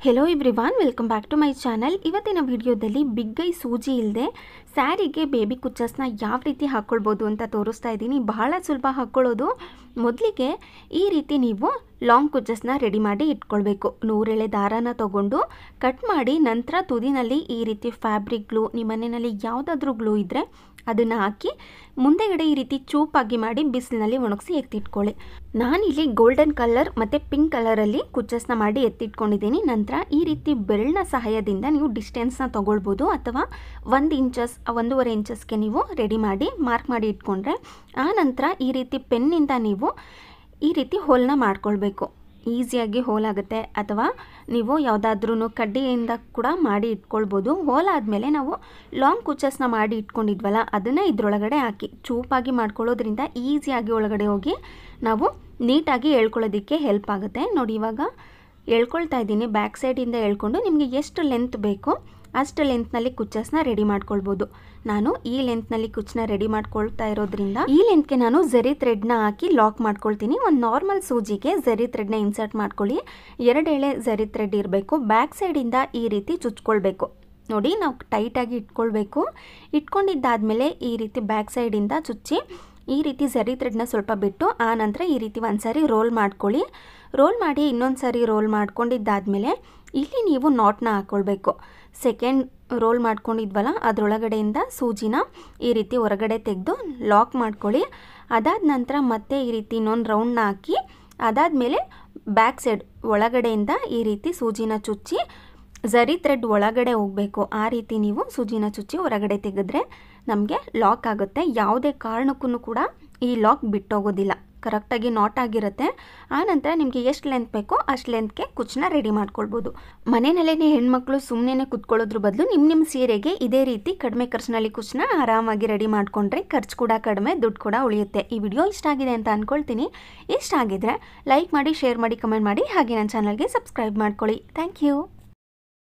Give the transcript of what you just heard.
hello everyone welcome back to my channel ಇವತ್ತಿನ ವಿಡಿಯೋದಲ್ಲಿ big I ಸೂಜಿ ಇಲ್ಲದೆ ಸ್ಯಾರಿಗೆ ಬೇಬಿ ಕುಚ್ಚಸ್ನ ಯಾವ ರೀತಿ ಹಾಕ್ಕೊಳ್ಬೋದು ಅಂತ ತೋರಿಸ್ತಾ ಇದ್ದೀನಿ ಬಹಳ ಸುಲಭ ಹಾಕ್ಕೊಳ್ಳೋದು ಮೊದಲಿಗೆ ಈ ರೀತಿ ನೀವು ಲಾಂಗ್ ಕುಚ್ಚಸ್ನ ರೆಡಿ ಮಾಡಿ ಇಟ್ಕೊಳ್ಬೇಕು ನೂರೆಳೆ ದಾರಾನ ತಗೊಂಡು ಕಟ್ ಮಾಡಿ ನಂತರ ತುದಿನಲ್ಲಿ ಈ ರೀತಿ ಫ್ಯಾಬ್ರಿಕ್ ಗ್ಲೂ ನಿಮ್ಮ ಮನೆಯಲ್ಲಿ ಯಾವುದಾದ್ರೂ ಗ್ಲೂ ಇದ್ದರೆ ಅದನ್ನು ಹಾಕಿ ಮುಂದೆಗಡೆ ಈ ರೀತಿ ಚೂಪಾಗಿ ಮಾಡಿ ಬಿಸಿಲಿನಲ್ಲಿ ಒಣಗಿಸಿ ಎತ್ತಿಟ್ಕೊಳ್ಳಿ ನಾನಿಲ್ಲಿ ಗೋಲ್ಡನ್ ಕಲರ್ ಮತ್ತು ಪಿಂಕ್ ಕಲರಲ್ಲಿ ಕುಚ್ಚಸ್ನ ಮಾಡಿ ಎತ್ತಿಟ್ಕೊಂಡಿದ್ದೀನಿ ನಂತರ ಈ ರೀತಿ ಬೆರಳಿನ ಸಹಾಯದಿಂದ ನೀವು ಡಿಸ್ಟೆನ್ಸ್ನ ತೊಗೊಳ್ಬೋದು ಅಥವಾ ಒಂದು ಇಂಚಸ್ ಒಂದೂವರೆ ಇಂಚಸ್ಗೆ ನೀವು ರೆಡಿ ಮಾಡಿ ಮಾರ್ಕ್ ಮಾಡಿ ಇಟ್ಕೊಂಡ್ರೆ ಆ ನಂತರ ಈ ರೀತಿ ಪೆನ್ನಿಂದ ನೀವು ಈ ರೀತಿ ಹೋಲ್ನ ಮಾಡ್ಕೊಳ್ಬೇಕು ಈಸಿಯಾಗಿ ಹೋಲಾಗುತ್ತೆ ಅಥವಾ ನೀವು ಯಾವುದಾದ್ರೂ ಕಡ್ಡಿಯಿಂದ ಕೂಡ ಮಾಡಿ ಇಟ್ಕೊಳ್ಬೋದು ಹೋಲ್ ಆದಮೇಲೆ ನಾವು ಲಾಂಗ್ ಕುಚ್ಚಸ್ನ ಮಾಡಿ ಇಟ್ಕೊಂಡಿದ್ವಲ್ಲ ಅದನ್ನು ಇದರೊಳಗಡೆ ಹಾಕಿ ಚೂಪಾಗಿ ಮಾಡ್ಕೊಳ್ಳೋದ್ರಿಂದ ಈಸಿಯಾಗಿ ಒಳಗಡೆ ಹೋಗಿ ನಾವು ನೀಟಾಗಿ ಎಳ್ಕೊಳ್ಳೋದಕ್ಕೆ ಹೆಲ್ಪ್ ಆಗುತ್ತೆ ನೋಡಿ ಇವಾಗ ಎಳ್ಕೊಳ್ತಾ ಇದ್ದೀನಿ ಬ್ಯಾಕ್ ಸೈಡಿಂದ ಎಳ್ಕೊಂಡು ನಿಮಗೆ ಎಷ್ಟು ಲೆಂತ್ ಬೇಕೋ ಅಷ್ಟು ಲೆಂತ್ನಲ್ಲಿ ಕುಚ್ಚಸ್ನ ರೆಡಿ ಮಾಡ್ಕೊಳ್ಬೋದು ನಾನು ಈ ಲೆಂತ್ನಲ್ಲಿ ಕುಚ್ಚನ್ನ ರೆಡಿ ಮಾಡ್ಕೊಳ್ತಾ ಇರೋದ್ರಿಂದ ಈ ಲೆಂತ್ಗೆ ನಾನು ಜರಿ ಥ್ರೆಡ್ನ ಹಾಕಿ ಲಾಕ್ ಮಾಡ್ಕೊಳ್ತೀನಿ ಒಂದು ನಾರ್ಮಲ್ ಸೂಜಿಗೆ ಜರಿ ಥ್ರೆಡ್ನ ಇನ್ಸರ್ಟ್ ಮಾಡ್ಕೊಳ್ಳಿ ಎರಡು ಎಳೆ ಜರಿ ಥ್ರೆಡ್ ಇರಬೇಕು ಬ್ಯಾಕ್ ಸೈಡಿಂದ ಈ ರೀತಿ ಚುಚ್ಕೊಳ್ಬೇಕು ನೋಡಿ ನಾವು ಟೈಟಾಗಿ ಇಟ್ಕೊಳ್ಬೇಕು ಇಟ್ಕೊಂಡಿದ್ದಾದಮೇಲೆ ಈ ರೀತಿ ಬ್ಯಾಕ್ ಸೈಡಿಂದ ಚುಚ್ಚಿ ಈ ರೀತಿ ಜರಿ ಥ್ರೆಡ್ನ ಸ್ವಲ್ಪ ಬಿಟ್ಟು ಆ ನಂತರ ಈ ರೀತಿ ಒಂದು ಸಾರಿ ರೋಲ್ ಮಾಡ್ಕೊಳ್ಳಿ ರೋಲ್ ಮಾಡಿ ಇನ್ನೊಂದು ಸಾರಿ ರೋಲ್ ಮಾಡ್ಕೊಂಡಿದ್ದಾದಮೇಲೆ ಇಲ್ಲಿ ನೀವು ನಾಟ್ನ ಹಾಕ್ಕೊಳ್ಬೇಕು ಸೆಕೆಂಡ್ ರೋಲ್ ಮಾಡ್ಕೊಂಡಿದ್ವಲ್ಲ ಅದರೊಳಗಡೆಯಿಂದ ಸೂಜಿನ ಈ ರೀತಿ ಹೊರಗಡೆ ತೆಗೆದು ಲಾಕ್ ಮಾಡ್ಕೊಳ್ಳಿ ಅದಾದ ನಂತರ ಮತ್ತೆ ಈ ರೀತಿ ಇನ್ನೊಂದು ರೌಂಡ್ನ ಹಾಕಿ ಅದಾದಮೇಲೆ ಬ್ಯಾಕ್ ಸೈಡ್ ಒಳಗಡೆಯಿಂದ ಈ ರೀತಿ ಸೂಜಿನ ಚುಚ್ಚಿ ಝರಿ ಥ್ರೆಡ್ ಒಳಗಡೆ ಹೋಗಬೇಕು ಆ ರೀತಿ ನೀವು ಸೂಜಿನ ಚುಚ್ಚಿ ಹೊರಗಡೆ ತೆಗೆದ್ರೆ ನಮಗೆ ಲಾಕ್ ಆಗುತ್ತೆ ಯಾವುದೇ ಕಾರಣಕ್ಕೂ ಕೂಡ ಈ ಲಾಕ್ ಬಿಟ್ಟೋಗೋದಿಲ್ಲ ಕರೆಕ್ಟಾಗಿ ನಾಟ್ ಆಗಿರುತ್ತೆ ಆ ನಂತರ ನಿಮಗೆ ಎಷ್ಟು ಲೆಂತ್ ಬೇಕೋ ಅಷ್ಟು ಲೆಂತ್ಗೆ ಕುಚ್ಚನ್ನ ರೆಡಿ ಮಾಡ್ಕೊಳ್ಬೋದು ಮನೆಯಲ್ಲೇ ಹೆಣ್ಮಕ್ಳು ಸುಮ್ಮನೆ ಕುತ್ಕೊಳ್ಳೋದ್ರ ಬದಲು ನಿಮ್ಮ ನಿಮ್ಮ ಸೀರೆಗೆ ಇದೇ ರೀತಿ ಕಡಿಮೆ ಖರ್ಚಿನಲ್ಲಿ ಕುಚ್ಚನ್ನ ಆರಾಮಾಗಿ ರೆಡಿ ಮಾಡಿಕೊಂಡ್ರೆ ಖರ್ಚು ಕೂಡ ಕಡಿಮೆ ದುಡ್ಡು ಕೂಡ ಉಳಿಯುತ್ತೆ ಈ ವಿಡಿಯೋ ಇಷ್ಟ ಆಗಿದೆ ಅಂತ ಅಂದ್ಕೊಳ್ತೀನಿ ಇಷ್ಟ ಆಗಿದ್ರೆ ಲೈಕ್ ಮಾಡಿ ಶೇರ್ ಮಾಡಿ ಕಮೆಂಟ್ ಮಾಡಿ ಹಾಗೆ ನನ್ನ ಚಾನಲ್ಗೆ ಸಬ್ಸ್ಕ್ರೈಬ್ ಮಾಡ್ಕೊಳ್ಳಿ ಥ್ಯಾಂಕ್ ಯು